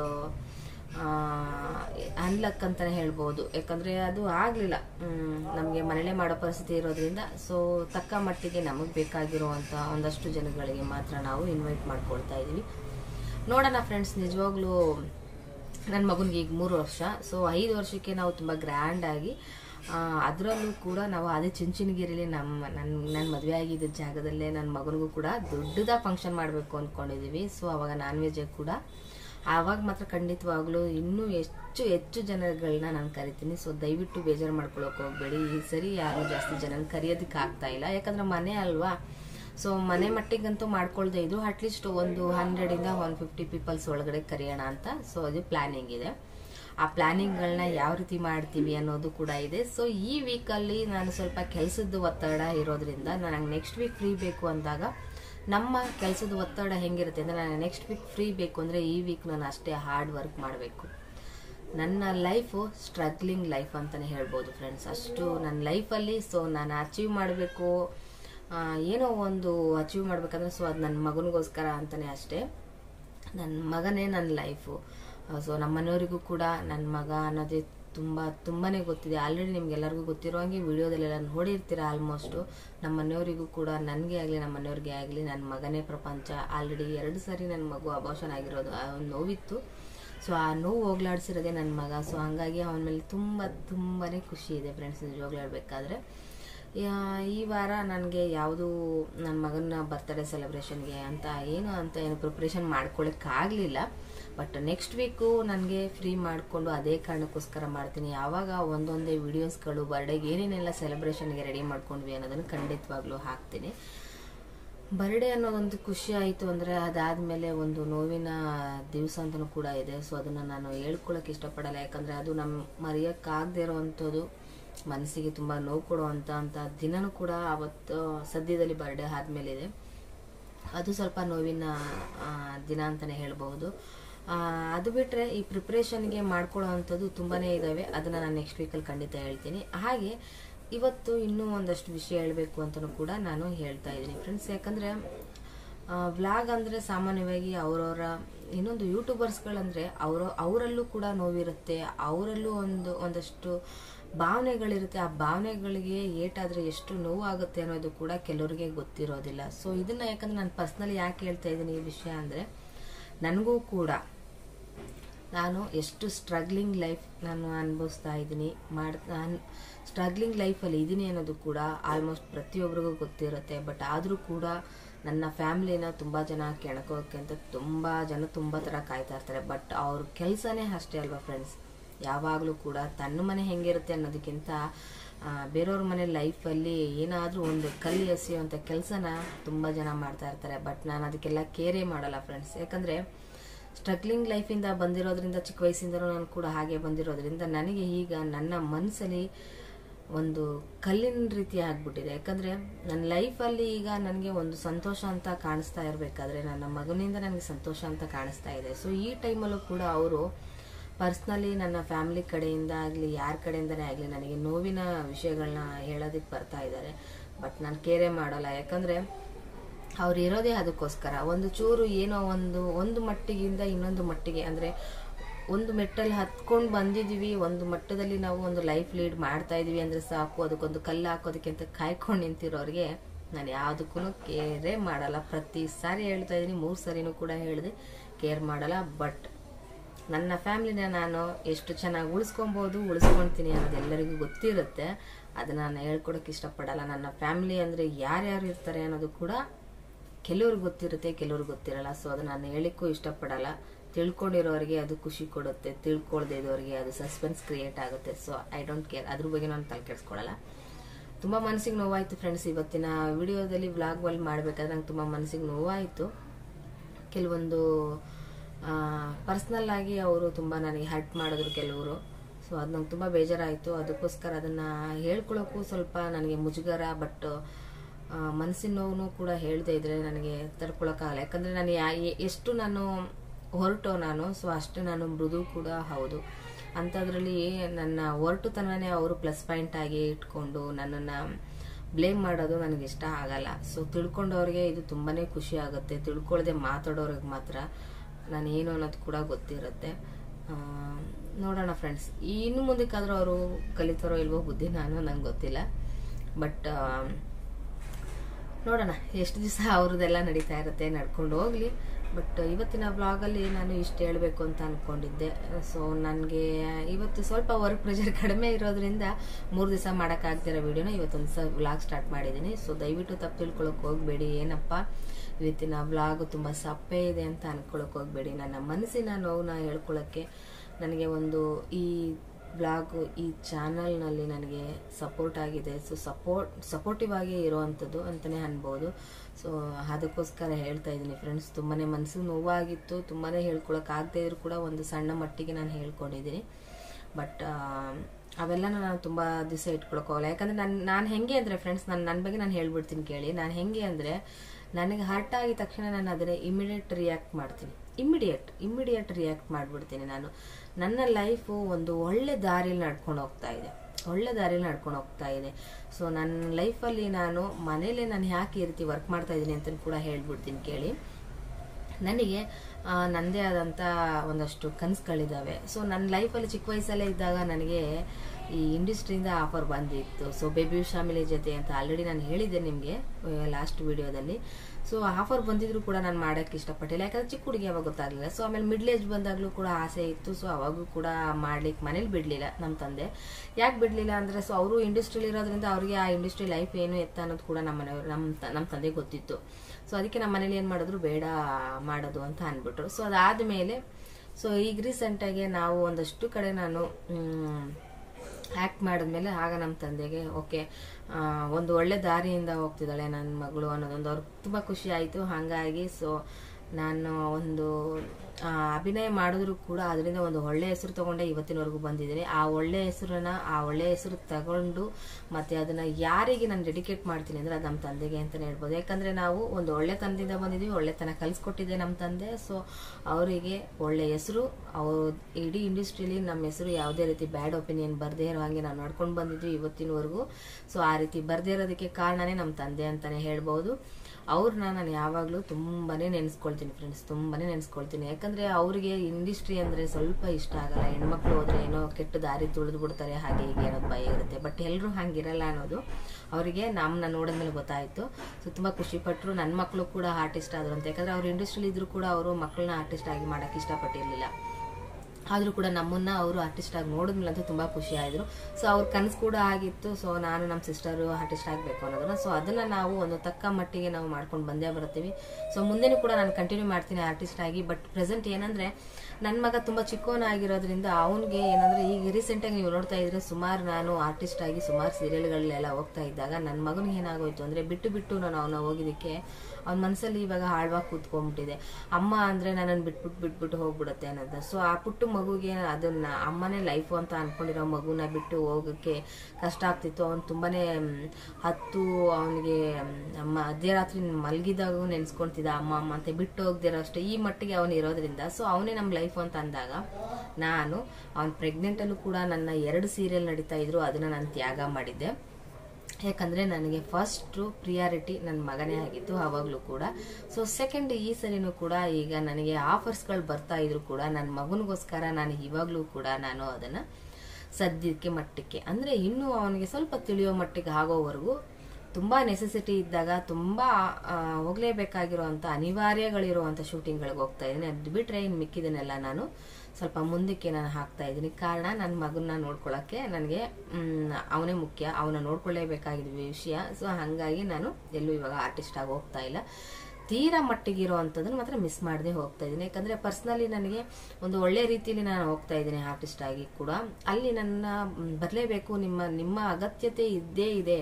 ಅನ್ಲಕ್ ಅಂತಲೇ ಹೇಳ್ಬೋದು ಯಾಕಂದರೆ ಅದು ಆಗಲಿಲ್ಲ ನಮಗೆ ಮನೇಲೆ ಮಾಡೋ ಪರಿಸ್ಥಿತಿ ಇರೋದ್ರಿಂದ ಸೊ ತಕ್ಕ ಮಟ್ಟಿಗೆ ನಮಗೆ ಬೇಕಾಗಿರುವಂಥ ಒಂದಷ್ಟು ಜನಗಳಿಗೆ ಮಾತ್ರ ನಾವು ಇನ್ವೈಟ್ ಮಾಡ್ಕೊಳ್ತಾ ಇದ್ದೀವಿ ನೋಡೋಣ ಫ್ರೆಂಡ್ಸ್ ನಿಜವಾಗ್ಲೂ ನನ್ನ ಮಗನಿಗೆ ಈಗ ಮೂರು ವರ್ಷ ಸೊ ಐದು ವರ್ಷಕ್ಕೆ ನಾವು ತುಂಬ ಗ್ರ್ಯಾಂಡಾಗಿ ಅದರಲ್ಲೂ ಕೂಡ ನಾವು ಅದೇ ಚುಂಚನಗಿರಿಲಿ ನಮ್ಮ ನನ್ನ ನನ್ನ ಮದುವೆ ಆಗಿದ್ದ ಜಾಗದಲ್ಲೇ ನನ್ನ ಮಗನಿಗೂ ಕೂಡ ದೊಡ್ಡದಾಗಿ ಫಂಕ್ಷನ್ ಮಾಡಬೇಕು ಅಂದ್ಕೊಂಡಿದ್ದೀವಿ ಸೊ ಅವಾಗ ನಾನ್ ವೆಜ್ ಕೂಡ ಆವಾಗ ಮಾತ್ರ ಖಂಡಿತವಾಗ್ಲೂ ಇನ್ನೂ ಹೆಚ್ಚು ಹೆಚ್ಚು ಜನಗಳನ್ನ ನಾನು ಕರಿತೀನಿ ಸೊ ದಯವಿಟ್ಟು ಬೇಜಾರು ಮಾಡ್ಕೊಳಕ್ಕೆ ಹೋಗ್ಬೇಡಿ ಈ ಸರಿ ಯಾರು ಜಾಸ್ತಿ ಜನನ ಕರೆಯೋದಕ್ಕೆ ಆಗ್ತಾ ಇಲ್ಲ ಯಾಕಂದ್ರೆ ಮನೆ ಅಲ್ವಾ ಸೊ ಮನೆ ಮಟ್ಟಿಗಂತೂ ಮಾಡ್ಕೊಳ್ದೆ ಇದು ಅಟ್ಲೀಸ್ಟ್ ಒಂದು ಹಂಡ್ರೆಡಿಂದ ಒನ್ ಫಿಫ್ಟಿ ಪೀಪಲ್ಸ್ ಒಳಗಡೆ ಕರೆಯೋಣ ಅಂತ ಸೊ ಅದು ಪ್ಲಾನಿಂಗ್ ಇದೆ ಆ ಪ್ಲಾನಿಂಗ್ಗಳನ್ನ ಯಾವ ರೀತಿ ಮಾಡ್ತೀವಿ ಅನ್ನೋದು ಕೂಡ ಇದೆ ಸೊ ಈ ವೀಕಲ್ಲಿ ನಾನು ಸ್ವಲ್ಪ ಕೆಲಸದ ಒತ್ತಡ ಇರೋದ್ರಿಂದ ನನಗೆ ನೆಕ್ಸ್ಟ್ ವೀಕ್ ಫ್ರೀ ಬೇಕು ಅಂದಾಗ ನಮ್ಮ ಕೆಲಸದ ಒತ್ತಡ ಹೆಂಗಿರುತ್ತೆ ಅಂದರೆ ನನಗೆ ನೆಕ್ಸ್ಟ್ ವೀಕ್ ಫ್ರೀ ಬೇಕು ಅಂದರೆ ಈ ವೀಕ್ ನಾನು ಅಷ್ಟೇ ಹಾರ್ಡ್ ವರ್ಕ್ ಮಾಡಬೇಕು ನನ್ನ ಲೈಫು ಸ್ಟ್ರಗ್ಲಿಂಗ್ ಲೈಫ್ ಅಂತಲೇ ಹೇಳ್ಬೋದು ಫ್ರೆಂಡ್ಸ್ ಅಷ್ಟು ನನ್ನ ಲೈಫಲ್ಲಿ ಸೊ ನಾನು ಅಚೀವ್ ಮಾಡಬೇಕು ಏನೋ ಒಂದು ಅಚೀವ್ ಮಾಡ್ಬೇಕಂದ್ರೆ ಸೊ ಅದು ನನ್ನ ಮಗನಿಗೋಸ್ಕರ ಅಂತಲೇ ಅಷ್ಟೇ ನನ್ನ ಮಗನೇ ನನ್ನ ಲೈಫು ಸೊ ನಮ್ಮ ಮನೆಯವರಿಗೂ ಕೂಡ ನನ್ನ ಮಗ ಅನ್ನೋದೇ ತುಂಬ ತುಂಬಾ ಗೊತ್ತಿದೆ ಆಲ್ರೆಡಿ ನಿಮ್ಗೆಲ್ಲರಿಗೂ ಗೊತ್ತಿರೋ ಹಂಗೆ ವಿಡಿಯೋದಲ್ಲೆಲ್ಲ ನೋಡಿರ್ತೀರ ಆಲ್ಮೋಸ್ಟು ನಮ್ಮ ಮನೆಯವರಿಗೂ ಕೂಡ ನನಗೆ ಆಗಲಿ ನಮ್ಮ ಮನೆಯವ್ರಿಗೆ ಆಗಲಿ ನನ್ನ ಮಗನೇ ಪ್ರಪಂಚ ಆಲ್ರೆಡಿ ಎರಡು ಸಾರಿ ನನ್ನ ಮಗು ಅಬೋಷನ್ ಆಗಿರೋದು ಆ ಒಂದು ನೋವಿತ್ತು ಸೊ ಆ ನೋವು ಹೋಗ್ಲಾಡ್ಸಿರೋದೇ ನನ್ನ ಮಗ ಸೊ ಹಂಗಾಗಿ ಅವನ ಮೇಲೆ ತುಂಬ ತುಂಬಾ ಖುಷಿ ಇದೆ ಫ್ರೆಂಡ್ಸ್ ನಿಜವಾಗ್ಲೂ ಹೇಳ್ಬೇಕಾದ್ರೆ ಯಾ- ಈ ವಾರ ನನಗೆ ಯಾವುದು ನನ್ನ ಮಗನ ಬರ್ತ್ಡೇ ಸೆಲೆಬ್ರೇಷನ್ಗೆ ಅಂತ ಏನು ಅಂತ ಏನು ಪ್ರಿಪ್ರೇಷನ್ ಮಾಡ್ಕೊಳ್ಳೋಕ್ಕಾಗಲಿಲ್ಲ ಬಟ್ ನೆಕ್ಸ್ಟ್ ವೀಕು ನನಗೆ ಫ್ರೀ ಮಾಡಿಕೊಂಡು ಅದೇ ಕಾರಣಕ್ಕೋಸ್ಕರ ಮಾಡ್ತೀನಿ ಯಾವಾಗ ಒಂದೊಂದೇ ವಿಡಿಯೋಸ್ಗಳು ಬರ್ಡೇಗೆ ಏನೇನೆಲ್ಲ ಸೆಲೆಬ್ರೇಷನ್ಗೆ ರೆಡಿ ಮಾಡ್ಕೊಂಡ್ವಿ ಅನ್ನೋದನ್ನು ಖಂಡಿತವಾಗ್ಲೂ ಹಾಕ್ತೀನಿ ಬರ್ಡೇ ಅನ್ನೋದೊಂದು ಖುಷಿ ಆಯಿತು ಅಂದರೆ ಅದಾದಮೇಲೆ ಒಂದು ನೋವಿನ ದಿವಸ ಅಂತಲೂ ಕೂಡ ಇದೆ ಸೊ ಅದನ್ನು ನಾನು ಹೇಳ್ಕೊಳಕ್ಕೆ ಇಷ್ಟಪಡಲ್ಲ ಯಾಕಂದರೆ ಅದು ನಮ್ಮ ಮರೆಯೋಕ್ಕಾಗದೇ ಇರೋವಂಥದ್ದು ಮನಸ್ಸಿಗೆ ತುಂಬ ನೋವು ಕೊಡುವಂಥ ಅಂತ ದಿನನೂ ಕೂಡ ಅವತ್ತು ಸದ್ಯದಲ್ಲಿ ಬರ್ಡೇ ಆದಮೇಲಿದೆ ಅದು ಸ್ವಲ್ಪ ನೋವಿನ ಆ, ದಿನ ಅಂತಲೇ ಹೇಳ್ಬೋದು ಆ, ಅದು ಬಿಟ್ಟರೆ ಈ ಪ್ರಿಪ್ರೇಷನ್ಗೆ ಮಾಡ್ಕೊಳ್ಳೋ ಅಂಥದ್ದು ತುಂಬಾ ಇದ್ದಾವೆ ಅದನ್ನು ನಾನು ನೆಕ್ಸ್ಟ್ ವೀಕಲ್ಲಿ ಖಂಡಿತ ಹೇಳ್ತೀನಿ ಹಾಗೆ ಇವತ್ತು ಇನ್ನೂ ಒಂದಷ್ಟು ವಿಷಯ ಹೇಳಬೇಕು ಅಂತಲೂ ಕೂಡ ನಾನು ಹೇಳ್ತಾ ಇದ್ದೀನಿ ಫ್ರೆಂಡ್ಸ್ ಯಾಕಂದರೆ ವ್ಲಾಗ್ ಅಂದರೆ ಸಾಮಾನ್ಯವಾಗಿ ಅವರವರ ಇನ್ನೊಂದು ಯೂಟ್ಯೂಬರ್ಸ್ಗಳಂದರೆ ಅವರ ಅವರಲ್ಲೂ ಕೂಡ ನೋವಿರುತ್ತೆ ಅವರಲ್ಲೂ ಒಂದು ಒಂದಷ್ಟು ಭಾವನೆಗಳಿರುತ್ತೆ ಆ ಭಾವನೆಗಳಿಗೆ ಏಟಾದರೆ ಎಷ್ಟು ನೋವು ಆಗುತ್ತೆ ಅನ್ನೋದು ಕೂಡ ಕೆಲವರಿಗೆ ಗೊತ್ತಿರೋದಿಲ್ಲ ಸೊ ಇದನ್ನ ಯಾಕಂದ್ರೆ ನಾನು ಪರ್ಸ್ನಲಿ ಯಾಕೆ ಹೇಳ್ತಾ ಇದ್ದೀನಿ ಈ ವಿಷಯ ಅಂದರೆ ನನಗೂ ಕೂಡ ನಾನು ಎಷ್ಟು ಸ್ಟ್ರಗ್ಲಿಂಗ್ ಲೈಫ್ ನಾನು ಅನುಭವಿಸ್ತಾ ಇದ್ದೀನಿ ಮಾಡ್ ನಾನು ಸ್ಟ್ರಗ್ಲಿಂಗ್ ಲೈಫಲ್ಲಿ ಇದ್ದೀನಿ ಅನ್ನೋದು ಕೂಡ ಆಲ್ಮೋಸ್ಟ್ ಪ್ರತಿಯೊಬ್ಬರಿಗೂ ಗೊತ್ತಿರುತ್ತೆ ಬಟ್ ಆದರೂ ಕೂಡ ನನ್ನ ಫ್ಯಾಮ್ಲಿನ ತುಂಬ ಜನ ಕೆಣಕೋಕೆ ಅಂತ ತುಂಬ ಜನ ತುಂಬ ಥರ ಕಾಯ್ತಾ ಇರ್ತಾರೆ ಬಟ್ ಅವ್ರ ಕೆಲಸನೇ ಅಷ್ಟೇ ಅಲ್ವಾ ಫ್ರೆಂಡ್ಸ್ ಯಾವಾಗಲೂ ಕೂಡ ತನ್ನ ಮನೆ ಹೆಂಗಿರುತ್ತೆ ಅನ್ನೋದಕ್ಕಿಂತ ಆ, ಬೇರೆಯವ್ರ ಮನೆ ಲೈಫಲ್ಲಿ ಏನಾದರೂ ಒಂದು ಕಲ್ಲಿ ಎಸೆಯುವಂಥ ಕೆಲಸನ ತುಂಬ ಜನ ಮಾಡ್ತಾ ಇರ್ತಾರೆ ಬಟ್ ನಾನು ಅದಕ್ಕೆಲ್ಲ ಕೇರೇ ಮಾಡಲ್ಲ ಫ್ರೆಂಡ್ಸ್ ಯಾಕಂದರೆ ಸ್ಟ್ರಗ್ಲಿಂಗ್ ಲೈಫಿಂದ ಬಂದಿರೋದ್ರಿಂದ ಚಿಕ್ಕ ವಯಸ್ಸಿಂದನೂ ನಾನು ಕೂಡ ಹಾಗೆ ಬಂದಿರೋದ್ರಿಂದ ನನಗೆ ಈಗ ನನ್ನ ಮನಸ್ಸಲ್ಲಿ ಒಂದು ಕಲ್ಲಿನ ರೀತಿ ಆಗ್ಬಿಟ್ಟಿದೆ ಯಾಕಂದರೆ ನನ್ನ ಲೈಫಲ್ಲಿ ಈಗ ನನಗೆ ಒಂದು ಸಂತೋಷ ಅಂತ ಕಾಣಿಸ್ತಾ ಇರಬೇಕಾದ್ರೆ ನನ್ನ ಮಗನಿಂದ ನನಗೆ ಸಂತೋಷ ಅಂತ ಕಾಣಿಸ್ತಾ ಇದೆ ಸೊ ಈ ಟೈಮಲ್ಲೂ ಕೂಡ ಅವರು ಪರ್ಸ್ನಲಿ ನನ್ನ ಫ್ಯಾಮಿಲಿ ಕಡೆಯಿಂದ ಆಗಲಿ ಯಾರ ಕಡೆಯಿಂದನೇ ಆಗಲಿ ನನಗೆ ನೋವಿನ ವಿಷಯಗಳನ್ನ ಹೇಳೋದಕ್ಕೆ ಬರ್ತಾ ಇದ್ದಾರೆ ಬಟ್ ನಾನು ಕೇರೆ ಮಾಡಲ್ಲ ಯಾಕಂದರೆ ಅವ್ರು ಇರೋದೇ ಅದಕ್ಕೋಸ್ಕರ ಒಂದು ಚೂರು ಏನೋ ಒಂದು ಒಂದು ಮಟ್ಟಿಗಿಂದ ಇನ್ನೊಂದು ಮಟ್ಟಿಗೆ ಅಂದರೆ ಒಂದು ಮೆಟ್ಟಲ್ಲಿ ಹತ್ಕೊಂಡು ಬಂದಿದ್ದೀವಿ ಒಂದು ಮಟ್ಟದಲ್ಲಿ ನಾವು ಒಂದು ಲೈಫ್ ಲೀಡ್ ಮಾಡ್ತಾ ಇದೀವಿ ಅಂದರೆ ಸಾಕು ಅದಕ್ಕೊಂದು ಕಲ್ಲು ಹಾಕೋದಕ್ಕೆ ಅಂತ ಕಾಯ್ಕೊಂಡು ನಿಂತಿರೋರಿಗೆ ನಾನು ಯಾವುದಕ್ಕೂ ಕೇರೇ ಮಾಡಲ್ಲ ಪ್ರತಿ ಸಾರಿ ಹೇಳ್ತಾ ಇದ್ದೀನಿ ಮೂರು ಸರಿನೂ ಕೂಡ ಹೇಳಿದೆ ಕೇರ್ ಮಾಡಲ್ಲ ಬಟ್ ನನ್ನ ಫ್ಯಾಮ್ಲಿನ ನಾನು ಎಷ್ಟು ಚೆನ್ನಾಗಿ ಉಳಿಸ್ಕೊಬೋದು ಉಳಿಸ್ಕೊಳ್ತೀನಿ ಅನ್ನೋದು ಎಲ್ಲರಿಗೂ ಗೊತ್ತಿರುತ್ತೆ ಅದನ್ನ ನಾನು ಹೇಳ್ಕೊಡೋಕೆ ಇಷ್ಟಪಡಲ್ಲ ನನ್ನ ಫ್ಯಾಮಿಲಿ ಅಂದರೆ ಯಾರ್ಯಾರು ಇರ್ತಾರೆ ಅನ್ನೋದು ಕೂಡ ಕೆಲವ್ರಿಗೆ ಗೊತ್ತಿರುತ್ತೆ ಕೆಲವ್ರಿಗೆ ಗೊತ್ತಿರಲ್ಲ ಸೊ ಅದು ನಾನು ಹೇಳಿಕ್ಕೂ ಇಷ್ಟಪಡಲ್ಲ ತಿಳ್ಕೊಂಡಿರೋರಿಗೆ ಅದು ಖುಷಿ ಕೊಡುತ್ತೆ ತಿಳ್ಕೊಳ್ದೇ ಇದ್ದವ್ರಿಗೆ ಅದು ಸಸ್ಪೆನ್ಸ್ ಕ್ರಿಯೇಟ್ ಆಗುತ್ತೆ ಸೊ ಐ ಡೋಂಟ್ ಕೇರ್ ಅದ್ರ ಬಗ್ಗೆ ನಾನು ತಲೆ ಕೆಡಿಸ್ಕೊಳ್ಳಲ್ಲ ತುಂಬ ಮನಸ್ಸಿಗೆ ನೋವಾಯಿತು ಫ್ರೆಂಡ್ಸ್ ಇವತ್ತಿನ ವಿಡಿಯೋದಲ್ಲಿ ವ್ಲಾಗ್ ಅಲ್ಲಿ ಮಾಡಬೇಕಾದ್ರೆ ನಂಗೆ ತುಂಬ ಮನಸ್ಸಿಗೆ ನೋವಾಯಿತು ಕೆಲವೊಂದು ಪರ್ಸ್ನಲ್ ಆಗಿ ಅವರು ತುಂಬ ನನಗೆ ಹರ್ಟ್ ಮಾಡಿದ್ರು ಕೆಲವರು ಸೊ ಅದು ನಂಗೆ ತುಂಬ ಬೇಜಾರಾಯಿತು ಅದಕ್ಕೋಸ್ಕರ ಅದನ್ನು ಹೇಳ್ಕೊಳ್ಳೋಕ್ಕೂ ಸ್ವಲ್ಪ ನನಗೆ ಮುಜುಗರ ಬಟ್ ಮನಸ್ಸಿನ ನೋವು ಕೂಡ ಹೇಳದೇ ಇದ್ರೆ ನನಗೆ ತಡ್ಕೊಳಕ್ಕಾಗಲ್ಲ ಯಾಕಂದರೆ ನಾನು ಯಾ ಎ- ಎಷ್ಟು ನಾನು ಹೊರಟೋ ನಾನು ಸೊ ಅಷ್ಟು ನಾನು ಮೃದು ಕೂಡ ಹೌದು ಅಂಥದ್ರಲ್ಲಿ ನನ್ನ ಹೊರಟುತನನೇ ಅವರು ಪ್ಲಸ್ ಪಾಯಿಂಟ್ ಆಗಿ ಇಟ್ಕೊಂಡು ನನ್ನನ್ನು ಬ್ಲೇಮ್ ಮಾಡೋದು ನನಗೆ ಇಷ್ಟ ಆಗಲ್ಲ ಸೊ ತಿಳ್ಕೊಂಡವ್ರಿಗೆ ಇದು ತುಂಬಾನೇ ಖುಷಿ ಆಗುತ್ತೆ ತಿಳ್ಕೊಳ್ದೆ ಮಾತಾಡೋರಿಗೆ ಮಾತ್ರ ನಾನು ಏನು ಅನ್ನೋದು ಕೂಡ ಗೊತ್ತಿರುತ್ತೆ ಆ, ನೋಡೋಣ ಫ್ರೆಂಡ್ಸ್ ಇನ್ನು ಮುಂದಕ್ಕಾದ್ರೂ ಅವರು ಕಲಿತಾರೋ ಇಲ್ವೋ ಬುದ್ಧಿ ನಾನು ನಂಗೆ ಗೊತ್ತಿಲ್ಲ ಬಟ್ ನೋಡೋಣ ಎಷ್ಟು ದಿವಸ ಅವ್ರದ್ದೆಲ್ಲ ನಡೀತಾ ಇರುತ್ತೆ ನಡ್ಕೊಂಡು ಹೋಗ್ಲಿ ಬಟ್ ಇವತ್ತಿನ ವ್ಲಾಗಲ್ಲಿ ನಾನು ಇಷ್ಟು ಹೇಳಬೇಕು ಅಂತ ಅನ್ಕೊಂಡಿದ್ದೆ ಸೊ ನನಗೆ ಇವತ್ತು ಸ್ವಲ್ಪ ವರ್ಕ್ ಪ್ರೆಷರ್ ಕಡಿಮೆ ಇರೋದ್ರಿಂದ ಮೂರು ದಿವಸ ಮಾಡೋಕ್ಕಾಗ್ತಿರೋ ವಿಡಿಯೋನ ಇವತ್ತೊಂದು ದಿವಸ ವ್ಲಾಗ್ ಸ್ಟಾರ್ಟ್ ಮಾಡಿದ್ದೀನಿ ಸೊ ದಯವಿಟ್ಟು ತಪ್ಪು ತಿಳ್ಕೊಳಕ್ ಹೋಗ್ಬೇಡಿ ಏನಪ್ಪ ಇವತ್ತಿನ ವ್ಲಾಗ್ ತುಂಬ ಸಪ್ಪೆ ಇದೆ ಅಂತ ಅನ್ಕೊಳಕ್ ಹೋಗ್ಬೇಡಿ ನನ್ನ ಮನಸ್ಸಿನ ನೋವನ್ನ ಹೇಳ್ಕೊಳಕ್ಕೆ ನನಗೆ ಒಂದು ಈ ಬ್ಲಾಗ್ ಈ ಚಾನಲ್ನಲ್ಲಿ ನನಗೆ ಸಪೋರ್ಟ್ ಆಗಿದೆ ಸೊ ಸಪೋರ್ಟ್ ಸಪೋರ್ಟಿವ್ ಆಗಿ ಇರುವಂಥದ್ದು ಅಂತಲೇ ಅನ್ಬೋದು ಸೊ ಅದಕ್ಕೋಸ್ಕರ ಹೇಳ್ತಾ ಇದ್ದೀನಿ ಫ್ರೆಂಡ್ಸ್ ತುಂಬಾ ಮನಸ್ಸು ನೋವಾಗಿತ್ತು ತುಂಬಾ ಹೇಳ್ಕೊಳಕ್ಕಾಗದೇ ಇದ್ರು ಕೂಡ ಒಂದು ಸಣ್ಣ ಮಟ್ಟಿಗೆ ನಾನು ಹೇಳ್ಕೊಂಡಿದ್ದೀನಿ ಬಟ್ ಅವೆಲ್ಲ ನಾನು ತುಂಬ ದಿವಸ ಇಟ್ಕೊಳಕ್ ಹೋಗಲ್ಲ ಯಾಕಂದ್ರೆ ನಾನು ನಾನು ಹೆಂಗೆ ಅಂದರೆ ಫ್ರೆಂಡ್ಸ್ ನಾನು ನನ್ನ ಬಗ್ಗೆ ನಾನು ಹೇಳ್ಬಿಡ್ತೀನಿ ಕೇಳಿ ನಾನು ಹೆಂಗೆ ಅಂದರೆ ನನಗೆ ಹರ್ಟ್ ಆಗಿದ ತಕ್ಷಣ ನಾನು ಅದನ್ನೇ ಇಮಿಡಿಯೇಟ್ ರಿಯಾಕ್ಟ್ ಮಾಡ್ತೀನಿ ಇಮಿಡಿಯೇಟ್ ಇಮಿಡಿಯೇಟ್ ರಿಯಾಕ್ಟ್ ಮಾಡಿಬಿಡ್ತೀನಿ ನಾನು ನನ್ನ ಲೈಫು ಒಂದು ಒಳ್ಳೆ ದಾರಿಲಿ ನಡ್ಕೊಂಡು ಹೋಗ್ತಾ ಇದೆ ಒಳ್ಳೆ ದಾರಿಲಿ ನಡ್ಕೊಂಡು ಹೋಗ್ತಾ ಇದೆ ಸೊ ನನ್ನ ಲೈಫಲ್ಲಿ ನಾನು ಮನೇಲೆ ನಾನು ಯಾಕೆ ಈ ರೀತಿ ವರ್ಕ್ ಮಾಡ್ತಾ ಇದ್ದೀನಿ ಅಂತ ಕೂಡ ಹೇಳ್ಬಿಡ್ತೀನಿ ಕೇಳಿ ನನಗೆ ಆ, ನನ್ನದೇ ಆದಂಥ ಒಂದಷ್ಟು ಕನಸುಗಳಿದ್ದಾವೆ ಸೊ ನನ್ನ ಲೈಫಲ್ಲಿ ಚಿಕ್ಕ ವಯಸ್ಸಲ್ಲೇ ಇದ್ದಾಗ ನನಗೆ ಈ ಇಂಡಸ್ಟ್ರಿಯಿಂದ ಆಫರ್ ಬಂದಿತ್ತು ಸೊ ಬೇಬಿ ಫ್ಯಾಮಿಲಿ ಜೊತೆ ಅಂತ ಆಲ್ರೆಡಿ ನಾನು ಹೇಳಿದ್ದೆ ನಿಮಗೆ ಲಾಸ್ಟ್ ವಿಡಿಯೋದಲ್ಲಿ ಸೊ ಆಫರ್ ಬಂದಿದ್ರು ಕೂಡ ನಾನು ಮಾಡೋಕ್ಕೆ ಇಷ್ಟಪಟ್ಟಿಲ್ಲ ಯಾಕಂದ್ರೆ ಚಿಕ್ಕ ಹುಡುಗಿ ಅವಾಗ ಗೊತ್ತಾಗಲಿಲ್ಲ ಸೊ ಆಮೇಲೆ ಮಿಡ್ಲ್ ಏಜ್ ಬಂದಾಗಲೂ ಕೂಡ ಆಸೆ ಇತ್ತು ಸೊ ಅವಾಗೂ ಕೂಡ ಮಾಡ್ಲಿಕ್ಕೆ ಮನೇಲಿ ಬಿಡಲಿಲ್ಲ ನಮ್ಮ ತಂದೆ ಯಾಕೆ ಬಿಡಲಿಲ್ಲ ಅಂದರೆ ಸೊ ಅವರು ಇಂಡಸ್ಟ್ರಿಲಿ ಇರೋದ್ರಿಂದ ಅವ್ರಿಗೆ ಆ ಇಂಡಸ್ಟ್ರಿ ಲೈಫ್ ಏನು ಎತ್ತ ಅನ್ನೋದು ಕೂಡ ನಮ್ಮ ಮನೆಯವ್ರು ನಮ್ಮ ತ- ನಮ್ಮ ತಂದೆ ಗೊತ್ತಿತ್ತು ಸೊ ಅದಕ್ಕೆ ನಮ್ಮ ಮನೇಲಿ ಏನು ಮಾಡಿದ್ರು ಬೇಡ ಮಾಡೋದು ಅಂತ ಅಂದ್ಬಿಟ್ರು ಸೊ ಅದಾದಮೇಲೆ ಸೊ ಈಗ ರೀಸೆಂಟಾಗಿ ನಾವು ಒಂದಷ್ಟು ಕಡೆ ನಾನು ಆ್ಯಕ್ಟ್ ಮಾಡಿದ್ಮೇಲೆ ಆಗ ನಮ್ಮ ತಂದೆಗೆ ಓಕೆ ಒಂದು ಒಳ್ಳೆ ದಾರಿಯಿಂದ ಹೋಗ್ತಿದ್ದಾಳೆ ನನ್ನ ಮಗಳು ಅನ್ನೋದೊಂದು ಅವ್ರಿಗೆ ತುಂಬ ಖುಷಿ ಆಯಿತು ಹಾಗಾಗಿ ಸೊ ನಾನು ಒಂದು ಆ, ಅಭಿನಯ ಮಾಡಿದ್ರು ಕೂಡ ಅದರಿಂದ ಒಂದು ಒಳ್ಳೆ ಹೆಸರು ತಗೊಂಡೆ ಇವತ್ತಿನವರೆಗೂ ಬಂದಿದ್ದೀನಿ ಆ ಒಳ್ಳೆ ಹೆಸರನ್ನ ಆ ಒಳ್ಳೆ ಹೆಸರು ತಗೊಂಡು ಮತ್ತೆ ಅದನ್ನ ಯಾರಿಗೆ ನಾನು ಡೆಡಿಕೇಟ್ ಮಾಡ್ತೀನಿ ಅಂದ್ರೆ ಅದು ನಮ್ಮ ತಂದೆಗೆ ಅಂತಾನೆ ಹೇಳ್ಬೋದು ಯಾಕಂದ್ರೆ ನಾವು ಒಂದು ಒಳ್ಳೆತನದಿಂದ ಬಂದಿದ್ದೀವಿ ಒಳ್ಳೆತನ ಕಲಿಸ್ಕೊಟ್ಟಿದೆ ನಮ್ಮ ತಂದೆ ಸೊ ಅವರಿಗೆ ಒಳ್ಳೆ ಹೆಸರು ಅವರು ಇಡೀ ಇಂಡಸ್ಟ್ರಿಲಿ ನಮ್ಮ ಹೆಸರು ಯಾವುದೇ ರೀತಿ ಬ್ಯಾಡ್ ಒಪಿನಿಯನ್ ಬರ್ದೇ ಇರೋ ಹಾಗೆ ನಾವು ನಡ್ಕೊಂಡು ಬಂದಿದ್ವಿ ಇವತ್ತಿನವರೆಗೂ ಸೊ ಆ ರೀತಿ ಬರ್ದೇ ಇರೋದಕ್ಕೆ ಕಾರಣನೇ ನಮ್ಮ ತಂದೆ ಅಂತಾನೆ ಹೇಳ್ಬೋದು ಅವ್ರನ್ನ ನಾನು ಯಾವಾಗಲೂ ತುಂಬಾನೇ ನೆನೆಸ್ಕೊಳ್ತೀನಿ ಫ್ರೆಂಡ್ಸ್ ತುಂಬಾನೇ ನೆನೆಸ್ಕೊಳ್ತೀನಿ ಯಾಕಂದ್ರೆ ಅವ್ರಿಗೆ ಇಂಡಸ್ಟ್ರಿ ಅಂದ್ರೆ ಸ್ವಲ್ಪ ಇಷ್ಟ ಆಗಲ್ಲ ಹೆಣ್ಮಕ್ಳು ಹೋದ್ರೆ ಏನೋ ಕೆಟ್ಟ ದಾರಿ ತುಳಿದು ಬಿಡ್ತಾರೆ ಹಾಗೆ ಹೀಗೆ ಅನ್ನೋದು ಭಯ ಇರುತ್ತೆ ಬಟ್ ಎಲ್ಲರೂ ಹಂಗಿರಲ್ಲ ಅನ್ನೋದು ಅವರಿಗೆ ನಮ್ಮನ್ನ ನೋಡಿದ್ಮೇಲೆ ಗೊತ್ತಾಯ್ತು ಸೊ ತುಂಬಾ ಖುಷಿ ಪಟ್ಟರು ನನ್ನ ಮಕ್ಕಳು ಕೂಡ ಆರ್ಟಿಸ್ಟ್ ಆದ್ರು ಅಂತ ಯಾಕಂದ್ರೆ ಅವ್ರು ಇಂಡಸ್ಟ್ರಿಲಿ ಇದ್ರು ಕೂಡ ಅವರು ಮಕ್ಕಳನ್ನ ಆರ್ಟಿಸ್ಟ್ ಆಗಿ ಮಾಡಕ್ ಇಷ್ಟಪಟ್ಟಿರ್ಲಿಲ್ಲ ಆದರೂ ಕೂಡ ನಮ್ಮನ್ನ ಅವರು ಆರ್ಟಿಸ್ಟ್ ಆಗಿ ನೋಡಿದ್ಮೇಲೆ ಅಂತೂ ತುಂಬ ಖುಷಿ ಆಯಿದ್ರು ಸೊ ಅವ್ರ ಕನಸು ಕೂಡ ಆಗಿತ್ತು ಸೊ ನಾನು ನಮ್ಮ ಸಿಸ್ಟರು ಆರ್ಟಿಸ್ಟ್ ಆಗಬೇಕು ಅನ್ನೋದನ್ನ ಸೊ ಅದನ್ನ ನಾವು ಒಂದು ತಕ್ಕ ಮಟ್ಟಿಗೆ ನಾವು ಮಾಡ್ಕೊಂಡು ಬಂದೇ ಬರ್ತೀವಿ ಸೊ ಮುಂದೆನೂ ಕೂಡ ನಾನು ಕಂಟಿನ್ಯೂ ಮಾಡ್ತೀನಿ ಆರ್ಟಿಸ್ಟ್ ಆಗಿ ಬಟ್ ಪ್ರೆಸೆಂಟ್ ಏನಂದ್ರೆ ನನ್ನ ಮಗ ತುಂಬ ಚಿಕ್ಕವನಾಗಿರೋದ್ರಿಂದ ಅವನಿಗೆ ಏನಂದ್ರೆ ಈಗ ರೀಸೆಂಟಾಗಿ ನೀವು ನೋಡ್ತಾ ಇದ್ರೆ ಸುಮಾರು ನಾನು ಆರ್ಟಿಸ್ಟ್ ಆಗಿ ಸುಮಾರು ಸೀರಿಯಲ್ಗಳೆಲ್ಲ ಹೋಗ್ತಾ ಇದ್ದಾಗ ನನ್ನ ಮಗನಿಗೆ ಏನಾಗೋಯ್ತು ಅಂದ್ರೆ ಬಿಟ್ಟು ಬಿಟ್ಟು ನಾನು ಅವನ ಹೋಗಿದ್ದಕ್ಕೆ ಅವ್ನ ಮನಸ್ಸಲ್ಲಿ ಇವಾಗ ಆಳ್ವಾಗಿ ಕೂತ್ಕೊಂಡ್ಬಿಟ್ಟಿದೆ ಅಮ್ಮ ಅಂದ್ರೆ ನನ್ನನ್ನು ಬಿಟ್ಬಿಟ್ಟು ಬಿಟ್ಬಿಟ್ಟು ಹೋಗ್ಬಿಡುತ್ತೆ ಅನ್ನೋದು ಸೊ ಆ ಪುಟ್ಟ ಮಗುಗೆ ಅದನ್ನ ಅಮ್ಮನೇ ಲೈಫು ಅಂತ ಅನ್ಕೊಂಡಿರೋ ಮಗುನ ಬಿಟ್ಟು ಹೋಗಕ್ಕೆ ಕಷ್ಟ ಆಗ್ತಿತ್ತು ಅವ್ನು ತುಂಬಾನೇ ಮ್, ಹತ್ತು ಅವನಿಗೆ ಮಧ್ಯರಾತ್ರಿ ಮಲಗಿದಾಗೂ ನೆನ್ಸ್ಕೊಂತಿದ್ದ ಅಮ್ಮ ಅಮ್ಮ ಅಂತ ಬಿಟ್ಟು ಹೋಗ್ದಿರೋ ಅಷ್ಟೇ ಈ ಮಟ್ಟಿಗೆ ಅವನು ಇರೋದ್ರಿಂದ ಸೊ ಅವನೇ ನಮ್ಮ ಲೈಫ್ ಅಂತ ಅಂದಾಗ ನಾನು ಅವ್ನು ಪ್ರೆಗ್ನೆಂಟಲ್ಲೂ ಕೂಡ ನನ್ನ ಎರಡು ಸೀರಿಯಲ್ ನಡೀತಾ ಇದ್ರು ಅದನ್ನ ನಾನು ತ್ಯಾಗ ಮಾಡಿದ್ದೆ ಯಾಕಂದ್ರೆ ನನಗೆ ಫಸ್ಟ್ ಪ್ರಿಯಾರಿಟಿ ನನ್ನ ಮಗನೇ ಆಗಿತ್ತು ಆವಾಗಲೂ ಕೂಡ ಸೊ ಸೆಕೆಂಡ್ ಈ ಸರಿನೂ ಕೂಡ ಈಗ ನನಗೆ ಆಫರ್ಸ್ಗಳು ಬರ್ತಾ ಇದ್ರು ಕೂಡ ನನ್ನ ಮಗನಿಗೋಸ್ಕರ ನಾನು ಇವಾಗಲೂ ಕೂಡ ನಾನು ಅದನ್ನ ಸದ್ಯಕ್ಕೆ ಮಟ್ಟಕ್ಕೆ ಅಂದ್ರೆ ಇನ್ನೂ ಅವನಿಗೆ ಸ್ವಲ್ಪ ತಿಳಿಯೋ ಮಟ್ಟಿಗೆ ಆಗೋವರೆಗೂ ತುಂಬಾ ನೆಸೆಸಿಟಿ ಇದ್ದಾಗ ತುಂಬಾ ಆ, ಹೋಗ್ಲೇಬೇಕಾಗಿರುವಂತ ಅನಿವಾರ್ಯಗಳಿರುವಂತ ಶೂಟಿಂಗ್ಗಳಿಗೆ ಹೋಗ್ತಾ ಇದ್ದೀನಿ ಅದು ಬಿಟ್ರೆ ಇನ್ನು ಮಿಕ್ಕಿದನ್ನೆಲ್ಲ ನಾನು ಸ್ವಲ್ಪ ಮುಂದಕ್ಕೆ ನಾನು ಹಾಕ್ತಾ ಇದ್ದೀನಿ ಕಾರಣ ನನ್ನ ಮಗನ್ನ ನೋಡ್ಕೊಳ್ಳೋಕ್ಕೆ ನನಗೆ ಅವನೇ ಮುಖ್ಯ ಅವನ ನೋಡ್ಕೊಳ್ಳೇಬೇಕಾಗಿದ್ದ ವಿಷಯ ಸೊ ಹಾಗಾಗಿ ನಾನು ಎಲ್ಲೂ ಇವಾಗ ಆರ್ಟಿಸ್ಟ್ ಆಗಿ ಹೋಗ್ತಾ ಇಲ್ಲ ತೀರಾ ಮಟ್ಟಿಗಿರುವಂಥದ್ದನ್ನು ಮಾತ್ರ ಮಿಸ್ ಮಾಡದೆ ಹೋಗ್ತಾ ಇದ್ದೀನಿ ಯಾಕಂದ್ರೆ ಪರ್ಸ್ನಲಿ ನನಗೆ ಒಂದು ಒಳ್ಳೆ ರೀತಿಯಲ್ಲಿ ನಾನು ಹೋಗ್ತಾ ಇದ್ದೀನಿ ಆರ್ಟಿಸ್ಟ್ ಆಗಿ ಕೂಡ ಅಲ್ಲಿ ನನ್ನ ಮ್, ಬರಲೇಬೇಕು ನಿಮ್ಮ ನಿಮ್ಮ ಅಗತ್ಯತೆ ಇದ್ದೇ ಇದೆ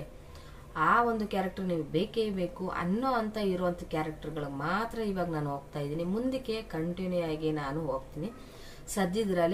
ಆ ಒಂದು ಕ್ಯಾರೆಕ್ಟರ್ ನೀವು ಬೇಕೇ ಬೇಕು ಅನ್ನೋ ಅಂತ ಇರುವಂತ ಕ್ಯಾರೆಕ್ಟರ್ಗಳಿಗೆ ಮಾತ್ರ ಇವಾಗ ನಾನು ಹೋಗ್ತಾ ಇದ್ದೀನಿ ಮುಂದಕ್ಕೆ ಕಂಟಿನ್ಯೂ ಆಗಿ ನಾನು ಹೋಗ್ತೀನಿ ಸದ್ಯದ್ರಲ್ಲಿ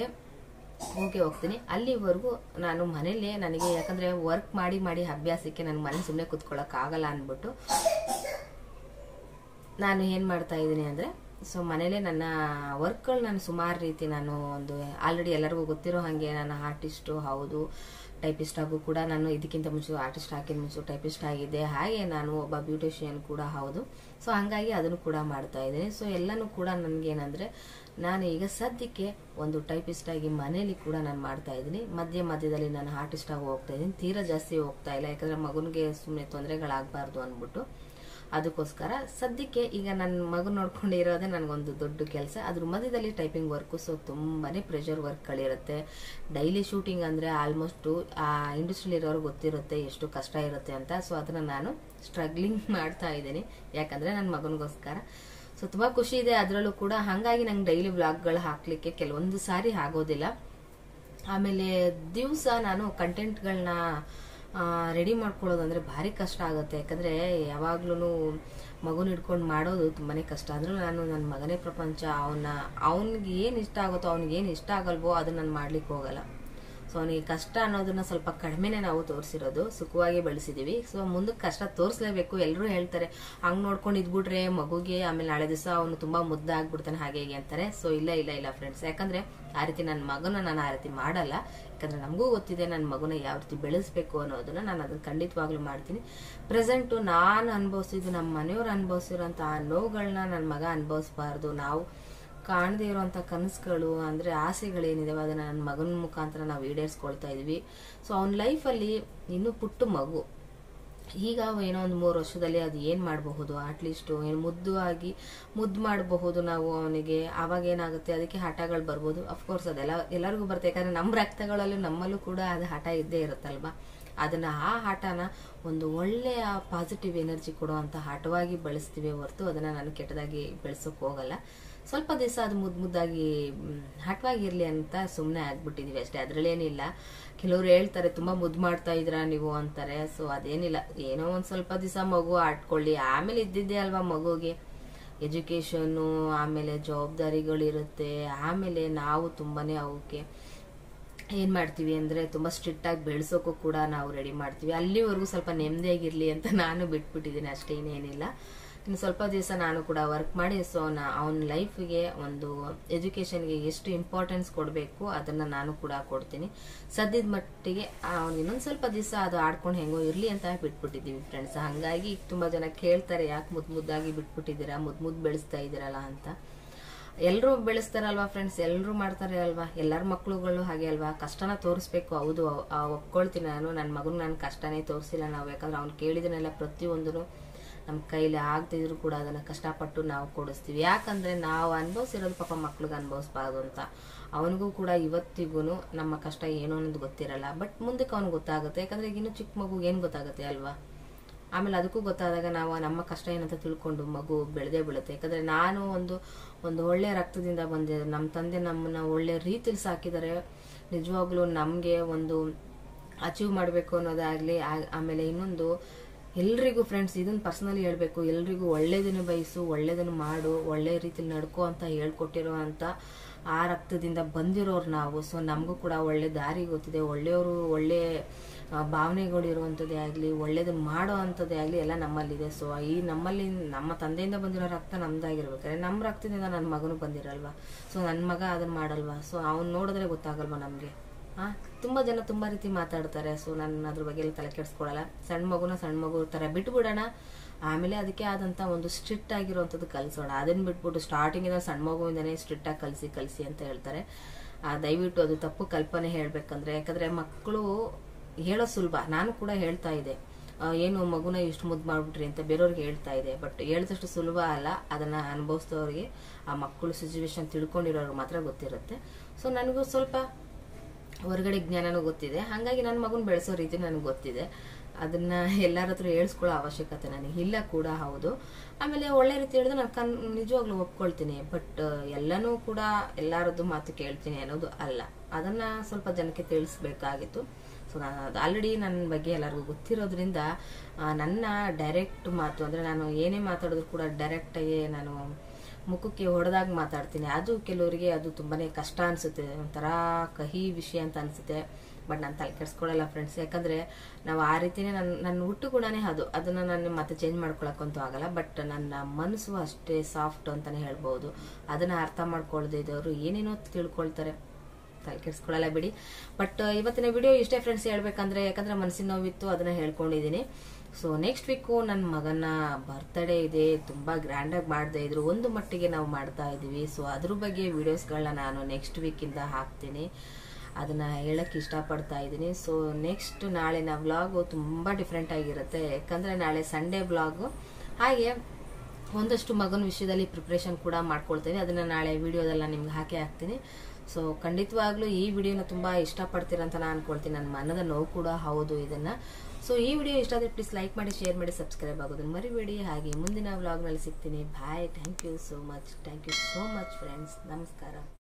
ಹೋಗಿ ಹೋಗ್ತೀನಿ ಅಲ್ಲಿವರೆಗೂ ನಾನು ಮನೇಲಿ ನನಗೆ ಯಾಕಂದ್ರೆ ವರ್ಕ್ ಮಾಡಿ ಮಾಡಿ ಅಭ್ಯಾಸಕ್ಕೆ ನನ್ನ ಮನೆ ಸುಮ್ಮನೆ ಕುತ್ಕೊಳ್ಳೋಕೆ ಆಗಲ್ಲ ಅಂದ್ಬಿಟ್ಟು ನಾನು ಏನ್ ಮಾಡ್ತಾ ಇದ್ದೀನಿ ಅಂದ್ರೆ ಸೊ ಮನೇಲೆ ನನ್ನ ವರ್ಕ್ಗಳು ನಾನು ಸುಮಾರು ರೀತಿ ನಾನು ಒಂದು ಆಲ್ರೆಡಿ ಎಲ್ಲರಿಗೂ ಗೊತ್ತಿರೋ ಹಾಗೆ ನಾನು ಆರ್ಟಿಸ್ಟು ಹೌದು ಟೈಪಿಸ್ಟ್ ಆಗು ಕೂಡ ನಾನು ಇದಕ್ಕಿಂತ ಮುಂಚೆ ಆರ್ಟಿಸ್ಟ್ ಹಾಕಿದ ಮುಂಚೆ ಟೈಪಿಸ್ಟ್ ಆಗಿದ್ದೆ ಹಾಗೆ ನಾನು ಒಬ್ಬ ಬ್ಯೂಟಿಷಿಯನ್ ಕೂಡ ಹೌದು ಸೊ ಹಂಗಾಗಿ ಅದನ್ನು ಕೂಡ ಮಾಡ್ತಾ ಇದ್ದೀನಿ ಸೊ ಎಲ್ಲನೂ ಕೂಡ ನನಗೇನಂದ್ರೆ ನಾನು ಈಗ ಸದ್ಯಕ್ಕೆ ಒಂದು ಟೈಪಿಸ್ಟ್ ಆಗಿ ಮನೇಲಿ ಕೂಡ ನಾನು ಮಾಡ್ತಾ ಇದ್ದೀನಿ ಮಧ್ಯ ಮಧ್ಯದಲ್ಲಿ ನಾನು ಆರ್ಟಿಸ್ಟ್ ಆಗಿ ಹೋಗ್ತಾ ಇದ್ದೀನಿ ತೀರಾ ಜಾಸ್ತಿ ಹೋಗ್ತಾ ಇಲ್ಲ ಯಾಕಂದ್ರೆ ಮಗನಿಗೆ ಸುಮ್ಮನೆ ತೊಂದರೆಗಳಾಗಬಾರ್ದು ಅಂದ್ಬಿಟ್ಟು ಅದಕ್ಕೋಸ್ಕರ ಸದ್ಯಕ್ಕೆ ಈಗ ನನ್ನ ಮಗು ನೋಡ್ಕೊಂಡು ಇರೋದೇ ನನಗೊಂದು ದೊಡ್ಡ ಕೆಲಸ ಅದ್ರ ಮಧ್ಯದಲ್ಲಿ ಟೈಪಿಂಗ್ ವರ್ಕು ಸೊ ತುಂಬಾನೇ ಪ್ರೆಷರ್ ವರ್ಕ್ಗಳಿರುತ್ತೆ ಡೈಲಿ ಶೂಟಿಂಗ್ ಅಂದರೆ ಆಲ್ಮೋಸ್ಟು ಆ ಇಂಡಸ್ಟ್ರಿಲಿ ಇರೋರು ಗೊತ್ತಿರುತ್ತೆ ಎಷ್ಟು ಕಷ್ಟ ಇರುತ್ತೆ ಅಂತ ಸೊ ಅದನ್ನ ನಾನು ಸ್ಟ್ರಗ್ಲಿಂಗ್ ಮಾಡ್ತಾ ಇದ್ದೀನಿ ಯಾಕಂದ್ರೆ ನನ್ನ ಮಗನಿಗೋಸ್ಕರ ಸೊ ತುಂಬಾ ಖುಷಿ ಇದೆ ಅದರಲ್ಲೂ ಕೂಡ ಹಾಗಾಗಿ ನಂಗೆ ಡೈಲಿ ವ್ಲಾಗ್ಗಳು ಹಾಕ್ಲಿಕ್ಕೆ ಕೆಲವೊಂದು ಸಾರಿ ಆಗೋದಿಲ್ಲ ಆಮೇಲೆ ದಿವಸ ನಾನು ಕಂಟೆಂಟ್ಗಳನ್ನ ರೆಡಿ ಮಾಡ್ಕೊಳ್ಳೋದು ಅಂದ್ರೆ ಭಾರಿ ಕಷ್ಟ ಆಗುತ್ತೆ ಯಾಕಂದ್ರೆ ಯಾವಾಗ್ಲೂ ಮಗುನ ಹಿಡ್ಕೊಂಡು ಮಾಡೋದು ತುಂಬಾನೇ ಕಷ್ಟ ಆದ್ರೂ ನಾನು ನನ್ನ ಮಗನೇ ಪ್ರಪಂಚ ಅವನ ಅವನಿಗೆ ಏನ್ ಇಷ್ಟ ಆಗುತ್ತೋ ಅವ್ನಿಗೆ ಏನ್ ಇಷ್ಟ ಆಗಲ್ವೋ ಅದನ್ನ ನಾನು ಮಾಡ್ಲಿಕ್ಕೆ ಹೋಗಲ್ಲ ಸೊ ಅವನಿಗೆ ಕಷ್ಟ ಅನ್ನೋದನ್ನ ಸ್ವಲ್ಪ ಕಡಿಮೆನೆ ನಾವು ತೋರಿಸಿರೋದು ಸುಖವಾಗಿ ಬೆಳೆಸಿದೀವಿ ಸೊ ಮುಂದಕ್ಕೆ ಕಷ್ಟ ತೋರಿಸ್ಲೇಬೇಕು ಎಲ್ಲರೂ ಹೇಳ್ತಾರೆ ಹಂಗ್ ನೋಡ್ಕೊಂಡು ಇದ್ಬಿಟ್ರೆ ಮಗುಗೆ ಆಮೇಲೆ ನಾಳೆ ದಿವಸ ಅವನು ತುಂಬಾ ಮುದ್ದ ಆಗ್ಬಿಡ್ತಾನೆ ಹಾಗೆ ಹೀಗೆ ಅಂತಾರೆ ಸೊ ಇಲ್ಲ ಇಲ್ಲ ಇಲ್ಲ ಫ್ರೆಂಡ್ಸ್ ಯಾಕಂದ್ರೆ ಆ ರೀತಿ ನನ್ನ ಮಗನ ನಾನು ಆ ರೀತಿ ಮಾಡಲ್ಲ ಯಾಕಂದ್ರೆ ನಮಗೂ ಗೊತ್ತಿದೆ ನನ್ನ ಮಗುನ ಯಾವ ರೀತಿ ಬೆಳೆಸ್ಬೇಕು ಅನ್ನೋದನ್ನ ನಾನು ಅದನ್ನ ಖಂಡಿತವಾಗ್ಲೂ ಮಾಡ್ತೀನಿ ಪ್ರೆಸೆಂಟ್ ನಾನು ಅನುಭವಿಸಿದ್ದು ನಮ್ಮ ಮನೆಯವ್ರು ಅನುಭವಿಸಿರೋಂಥ ಆ ನೋವುಗಳನ್ನ ನನ್ನ ಮಗ ಅನುಭವಿಸ್ಬಾರ್ದು ನಾವು ಕಾಣದೇ ಇರುವಂತ ಕನಸುಗಳು ಅಂದ್ರೆ ಆಸೆಗಳೇನಿದಾವೆ ಅದನ್ನ ನನ್ನ ಮಗನ ಮುಖಾಂತರ ನಾವು ಈಡೇರಿಸ್ಕೊಳ್ತಾ ಇದೀವಿ ಸೊ ಅವನ ಲೈಫಲ್ಲಿ ಇನ್ನೂ ಪುಟ್ಟ ಮಗು ಈಗ ಏನೋ ಒಂದು ಮೂರು ವರ್ಷದಲ್ಲಿ ಅದು ಏನ್ ಮಾಡಬಹುದು ಅಟ್ಲೀಸ್ಟ್ ಏನು ಮುದ್ದು ಆಗಿ ಮುದ್ದು ಮಾಡಬಹುದು ನಾವು ಅವನಿಗೆ ಆವಾಗ ಏನಾಗುತ್ತೆ ಅದಕ್ಕೆ ಹಠಗಳು ಬರ್ಬೋದು ಅಫ್ಕೋರ್ಸ್ ಅದೆಲ್ಲ ಎಲ್ಲರಿಗೂ ಬರುತ್ತೆ ಯಾಕಂದ್ರೆ ನಮ್ಮ ರಕ್ತಗಳಲ್ಲೂ ನಮ್ಮಲ್ಲೂ ಕೂಡ ಅದು ಹಠ ಇದ್ದೇ ಇರುತ್ತಲ್ವಾ ಅದನ್ನ ಆ ಆಟನ ಒಂದು ಒಳ್ಳೆಯ ಪಾಸಿಟಿವ್ ಎನರ್ಜಿ ಕೊಡುವಂತ ಆಟವಾಗಿ ಬಳಸ್ತೀವಿ ಹೊರತು ಅದನ್ನ ನಾನು ಕೆಟ್ಟದಾಗಿ ಬೆಳೆಸೋಕ್ ಹೋಗಲ್ಲ ಸ್ವಲ್ಪ ದಿವಸ ಅದು ಮುದ್ದು ಮುದ್ದಾಗಿ ಮ್, ಹಠವಾಗಿರ್ಲಿ ಅಂತ ಸುಮ್ಮನೆ ಆಗ್ಬಿಟ್ಟಿದೀವಿ ಅಷ್ಟೇ ಅದ್ರಲ್ಲೇನಿಲ್ಲ ಕೆಲವ್ರು ಹೇಳ್ತಾರೆ ತುಂಬಾ ಮುದ್ದು ಮಾಡ್ತಾ ಇದ್ರಾ ನೀವು ಅಂತಾರೆ ಸೊ ಅದೇನಿಲ್ಲ ಏನೋ ಒಂದ್ ಸ್ವಲ್ಪ ದಿವಸ ಮಗು ಆಡ್ಕೊಳ್ಳಿ ಆಮೇಲೆ ಇದ್ದಿದ್ದೆ ಅಲ್ವಾ ಮಗುಗೆ ಎಜುಕೇಶನ್ನು ಆಮೇಲೆ ಜವಾಬ್ದಾರಿಗಳಿರುತ್ತೆ ಆಮೇಲೆ ನಾವು ತುಂಬಾನೇ ಅವಕ್ಕೆ ಏನ್ ಮಾಡ್ತೀವಿ ಅಂದ್ರೆ ತುಂಬಾ ಸ್ಟ್ರಿಕ್ಟ್ ಆಗಿ ಬೆಳೆಸೋಕು ಕೂಡ ನಾವು ರೆಡಿ ಮಾಡ್ತೀವಿ ಅಲ್ಲಿವರೆಗೂ ಸ್ವಲ್ಪ ನೆಮ್ಮದಿಯಾಗಿರ್ಲಿ ಅಂತ ನಾನು ಬಿಟ್ಬಿಟ್ಟಿದ್ದೀನಿ ಅಷ್ಟೇ ಇನ್ನೇನಿಲ್ಲ ಇನ್ನು ಸ್ವಲ್ಪ ದಿವಸ ನಾನು ಕೂಡ ವರ್ಕ್ ಮಾಡಿ ಸೊ ಅವನ ಲೈಫ್ಗೆ ಒಂದು ಎಜುಕೇಶನ್ಗೆ ಎಷ್ಟು ಇಂಪಾರ್ಟೆನ್ಸ್ ಕೊಡಬೇಕು ಅದನ್ನ ನಾನು ಕೂಡ ಕೊಡ್ತೀನಿ ಸದ್ಯದ ಮಟ್ಟಿಗೆ ಅವ್ನು ಇನ್ನೊಂದ್ ಸ್ವಲ್ಪ ದಿವಸ ಅದು ಆಡ್ಕೊಂಡು ಹೆಂಗೋ ಇರ್ಲಿ ಅಂತ ಬಿಟ್ಬಿಟ್ಟಿದೀವಿ ಫ್ರೆಂಡ್ಸ್ ಹಂಗಾಗಿ ತುಂಬಾ ಜನ ಕೇಳ್ತಾರೆ ಯಾಕೆ ಮುದ್ ಮುದ್ದಾಗಿ ಬಿಟ್ಬಿಟ್ಟಿದ್ದೀರಾ ಮುದ್ ಮುದ್ದು ಬೆಳೆಸ್ತಾ ಇದ್ದೀರಲ್ಲ ಅಂತ ಎಲ್ಲರೂ ಬೆಳೆಸ್ತಾರಲ್ವಾ ಫ್ರೆಂಡ್ಸ್ ಎಲ್ಲರೂ ಮಾಡ್ತಾರೆ ಅಲ್ವಾ ಎಲ್ಲರ ಮಕ್ಳುಗಳು ಹಾಗೆ ಅಲ್ವಾ ಕಷ್ಟನ ತೋರಿಸ್ಬೇಕು ಹೌದು ಆ, ಒಪ್ಕೊಳ್ತೀನಿ ನಾನು ನನ್ನ ಮಗನ್ ನಾನು ಕಷ್ಟನೇ ತೋರಿಸಿಲ್ಲ ನಾವು ಯಾಕಂದ್ರೆ ಅವ್ನು ಕೇಳಿದನೆಲ್ಲ ಪ್ರತಿಯೊಂದನು ನಮ್ಮ ಕೈಲಿ ಆಗ್ತಿದ್ರು ಕೂಡ ಅದನ್ನ ಕಷ್ಟಪಟ್ಟು ನಾವು ಕೊಡಿಸ್ತೀವಿ ಯಾಕಂದ್ರೆ ನಾವು ಅನುಭವಿಸಿರೋದು ಪಾಪ ಮಕ್ಳಿಗೆ ಅನುಭವಿಸ್ಬಾರ್ದು ಅಂತ ಅವನಿಗೂ ಕೂಡ ಇವತ್ತಿಗೂ ನಮ್ಮ ಕಷ್ಟ ಏನು ಅನ್ನೋದು ಗೊತ್ತಿರಲ್ಲ ಬಟ್ ಮುಂದಕ್ಕೆ ಅವ್ನಿಗೆ ಗೊತ್ತಾಗುತ್ತೆ ಯಾಕಂದ್ರೆ ಈಗ ಇನ್ನು ಚಿಕ್ಕ ಮಗು ಏನ್ ಗೊತ್ತಾಗುತ್ತೆ ಅಲ್ವಾ ಆಮೇಲೆ ಅದಕ್ಕೂ ಗೊತ್ತಾದಾಗ ನಾವು ನಮ್ಮ ಕಷ್ಟ ಏನಂತ ತಿಳ್ಕೊಂಡು ಮಗು ಬೆಳೆದೇ ಬೀಳುತ್ತೆ ಯಾಕಂದ್ರೆ ನಾನು ಒಂದು ಒಂದು ಒಳ್ಳೆ ರಕ್ತದಿಂದ ಬಂದೆ ನಮ್ಮ ತಂದೆ ನಮ್ಮನ್ನ ಒಳ್ಳೆ ರೀತಿಲಿ ಸಾಕಿದ್ದಾರೆ ನಿಜವಾಗ್ಲೂ ನಮಗೆ ಒಂದು ಅಚೀವ್ ಮಾಡಬೇಕು ಅನ್ನೋದಾಗ್ಲಿ ಆ- ಆಮೇಲೆ ಇನ್ನೊಂದು ಎಲ್ರಿಗೂ ಫ್ರೆಂಡ್ಸ್ ಇದನ್ನ ಪರ್ಸನಲಿ ಹೇಳ್ಬೇಕು ಎಲ್ರಿಗೂ ಒಳ್ಳೇದನ್ನು ಬಯಸು ಒಳ್ಳೇದನ್ನು ಮಾಡು ಒಳ್ಳೆ ರೀತಿಲಿ ನಡ್ಕೋ ಅಂತ ಹೇಳ್ಕೊಟ್ಟಿರೋ ಅಂತ ಆ ರಕ್ತದಿಂದ ಬಂದಿರೋರು ನಾವು ಸೊ ನಮಗೂ ಕೂಡ ಒಳ್ಳೆ ದಾರಿ ಗೊತ್ತಿದೆ ಒಳ್ಳೆಯವರು ಒಳ್ಳೆ ಆ, ಭಾವನೆಗಳು ಇರುವಂಥದ್ದೇ ಆಗಲಿ ಒಳ್ಳೇದನ್ನ ಮಾಡೋ ಅಂಥದ್ದೇ ಆಗಲಿ ಎಲ್ಲ ನಮ್ಮಲ್ಲಿದೆ ಸೊ ಈ ನಮ್ಮಲ್ಲಿ ನಮ್ಮ ತಂದೆಯಿಂದ ಬಂದಿರೋ ರಕ್ತ ನಮ್ದಾಗಿರ್ಬೇಕಾದ್ರೆ ನಮ್ಮ ರಕ್ತದಿಂದ ನನ್ನ ಮಗನು ಬಂದಿರಲ್ವಾ ಸೊ ನನ್ನ ಮಗ ಅದನ್ನ ಮಾಡಲ್ವಾ ಸೊ ಅವ್ನು ನೋಡಿದ್ರೆ ಗೊತ್ತಾಗಲ್ವಾ ನಮಗೆ ಆ ತುಂಬಾ ಜನ ತುಂಬಾ ರೀತಿ ಮಾತಾಡ್ತಾರೆ ಸೊ ನಾನು ಅದ್ರ ಬಗ್ಗೆ ಎಲ್ಲ ತಲೆ ಕೆಡಿಸ್ಕೊಳಲ್ಲ ಸಣ್ಣ ಮಗುನ ಸಣ್ಣ ಮಗು ತರ ಬಿಟ್ಬಿಡೋಣ ಆಮೇಲೆ ಅದಕ್ಕೆ ಆದಂತ ಒಂದು ಸ್ಟ್ರಿಕ್ಟ್ ಆಗಿರುವಂತದ್ದು ಕಲ್ಸೋಣ ಅದನ್ನ ಬಿಟ್ಬಿಟ್ಟು ಸ್ಟಾರ್ಟಿಂಗ್ ಇಂದ ಸಣ್ಣ ಮಗುವಿಂದನೇ ಸ್ಟ್ರಿಕ್ಟ್ ಆಗಿ ಕಲ್ಸಿ ಕಲ್ಸಿ ಅಂತ ಹೇಳ್ತಾರೆ ಆ, ದಯವಿಟ್ಟು ಅದು ತಪ್ಪು ಕಲ್ಪನೆ ಹೇಳ್ಬೇಕಂದ್ರೆ ಯಾಕಂದ್ರೆ ಮಕ್ಕಳು ಹೇಳೋ ಸುಲಭ ನಾನು ಕೂಡ ಹೇಳ್ತಾ ಇದ್ದೆ ಆ, ಏನು ಮಗುನ ಇಷ್ಟು ಮುದ್ದು ಮಾಡ್ಬಿಟ್ರಿ ಅಂತ ಬೇರೆಯವ್ರಿಗೆ ಹೇಳ್ತಾ ಇದೆ ಬಟ್ ಹೇಳಿದಷ್ಟು ಸುಲಭ ಅಲ್ಲ ಅದನ್ನ ಅನುಭವಿಸಿದವ್ರಿಗೆ ಆ ಮಕ್ಕಳು ಸಿಚುವೇಶನ್ ತಿಳ್ಕೊಂಡಿರೋರು ಮಾತ್ರ ಗೊತ್ತಿರುತ್ತೆ ಸೊ ನನಗೂ ಸ್ವಲ್ಪ ಹೊರಗಡೆ ಜ್ಞಾನನೂ ಗೊತ್ತಿದೆ ಹಾಗಾಗಿ ನನ್ನ ಮಗನ ಬೆಳೆಸೋ ರೀತಿ ನನಗೆ ಗೊತ್ತಿದೆ ಅದನ್ನ ಎಲ್ಲರ ಹತ್ರ ಹೇಳ್ಸ್ಕೊಳ್ಳೋ ಅವಶ್ಯಕತೆ ನನಗೆ ಇಲ್ಲ ಕೂಡ ಹೌದು ಆಮೇಲೆ ಒಳ್ಳೆ ರೀತಿ ಹೇಳಿದ್ರೆ ನಾನು ಕನ್ ನಿಜವಾಗ್ಲೂ ಒಪ್ಕೊಳ್ತೀನಿ ಬಟ್ ಎಲ್ಲನೂ ಕೂಡ ಎಲ್ಲರದ್ದು ಮಾತು ಕೇಳ್ತೀನಿ ಅನ್ನೋದು ಅಲ್ಲ ಅದನ್ನ ಸ್ವಲ್ಪ ಜನಕ್ಕೆ ತಿಳಿಸ್ಬೇಕಾಗಿತ್ತು ಸೊ ನಾನು ಅದು ಆಲ್ರೆಡಿ ನನ್ನ ಬಗ್ಗೆ ಎಲ್ಲರಿಗೂ ಗೊತ್ತಿರೋದ್ರಿಂದ ಆ, ನನ್ನ ಡೈರೆಕ್ಟ್ ಮಾತು ಅಂದ್ರೆ ನಾನು ಏನೇ ಮಾತಾಡಿದ್ರು ಕೂಡ ಡೈರೆಕ್ಟ್ ಆಗಿ ನಾನು ಮುಖಕ್ಕೆ ಹೊಡೆದಾಗ ಮಾತಾಡ್ತೀನಿ ಅದು ಕೆಲವರಿಗೆ ಅದು ತುಂಬಾನೇ ಕಷ್ಟ ಅನ್ಸುತ್ತೆ ಒಂಥರ ಕಹಿ ವಿಷಯ ಅಂತ ಅನ್ಸುತ್ತೆ ಬಟ್ ನಾನು ತಲೆ ಕೆಡ್ಸ್ಕೊಳಲ್ಲ ಫ್ರೆಂಡ್ಸ್ ಯಾಕಂದ್ರೆ ನಾವು ಆ ರೀತಿನೇ ನನ್ನ ನನ್ನ ಹುಟ್ಟು ಗುಣನೇ ಅದು ಅದನ್ನ ನಾನು ಮತ್ತೆ ಚೇಂಜ್ ಮಾಡ್ಕೊಳಕ್ಕಂತೂ ಆಗಲ್ಲ ಬಟ್ ನನ್ನ ಮನಸ್ಸು ಅಷ್ಟೇ ಸಾಫ್ಟ್ ಅಂತಾನೆ ಹೇಳ್ಬೋದು ಅದನ್ನ ಅರ್ಥ ಮಾಡ್ಕೊಳ್ದೇ ಇದ್ದವರು ಏನೇನೋ ತಿಳ್ಕೊಳ್ತಾರೆ ತಲೆ ಕೆಡ್ಸ್ಕೊಳ್ಳಲ್ಲ ಬಿಡಿ ಬಟ್ ಇವತ್ತಿನ ವಿಡಿಯೋ ಇಷ್ಟೇ ಫ್ರೆಂಡ್ಸ್ ಹೇಳ್ಬೇಕಂದ್ರೆ ಯಾಕಂದ್ರೆ ಮನಸ್ಸಿನ ನೋವಿತ್ತು ಅದನ್ನ ಹೇಳ್ಕೊಂಡಿದ್ದೀನಿ ಸೊ ನೆಕ್ಸ್ಟ್ ವೀಕು ನನ್ನ ಮಗನ ಬರ್ತ್ಡೇ ಇದೆ ತುಂಬಾ ಗ್ರ್ಯಾಂಡ್ ಆಗಿ ಮಾಡ್ತಾ ಇದ್ರು ಒಂದು ಮಟ್ಟಿಗೆ ನಾವು ಮಾಡ್ತಾ ಇದೀವಿ ಸೊ ಅದ್ರ ಬಗ್ಗೆ ವಿಡಿಯೋಸ್ಗಳನ್ನ ನಾನು ನೆಕ್ಸ್ಟ್ ವೀಕಿಂದ ಹಾಕ್ತೀನಿ ಅದನ್ನ ಹೇಳಕ್ ಇಷ್ಟಪಡ್ತಾ ಇದ್ದೀನಿ ಸೊ ನೆಕ್ಸ್ಟ್ ನಾಳಿನ ವ್ಲಾಗು ತುಂಬಾ ಡಿಫ್ರೆಂಟ್ ಆಗಿರುತ್ತೆ ಯಾಕಂದ್ರೆ ನಾಳೆ ಸಂಡೇ ವ್ಲಾಗು ಹಾಗೆ ಒಂದಷ್ಟು ಮಗನ ವಿಷಯದಲ್ಲಿ ಪ್ರಿಪ್ರೇಷನ್ ಕೂಡ ಮಾಡ್ಕೊಳ್ತೀನಿ ಅದನ್ನ ನಾಳೆ ವಿಡಿಯೋದೆಲ್ಲ ನಿಮ್ಗೆ ಹಾಕಿ ಹಾಕ್ತೀನಿ ಸೊ ಖಂಡಿತವಾಗ್ಲೂ ಈ ವಿಡಿಯೋನ ತುಂಬಾ ಇಷ್ಟಪಡ್ತೀರ ಅಂತ ನಾನು ಅನ್ಕೊಳ್ತೀನಿ ನನ್ನ ಮನದ ನೋವು ಕೂಡ ಹೌದು ಇದನ್ನ ಸೊ ಈ ವಿಡಿಯೋ ಇಷ್ಟ ಆದರೆ ಪ್ಲೀಸ್ ಲೈಕ್ ಮಾಡಿ ಶೇರ್ ಮಾಡಿ ಸಬ್ಸ್ಕ್ರೈಬ್ ಆಗೋದನ್ನ ಮರಿಬೇಡಿ ಹಾಗೆ ಮುಂದಿನ ವ್ಲಾಗ್ನಲ್ಲಿ ಸಿಗ್ತೀನಿ bye thank you so much thank you so much friends ನಮಸ್ಕಾರ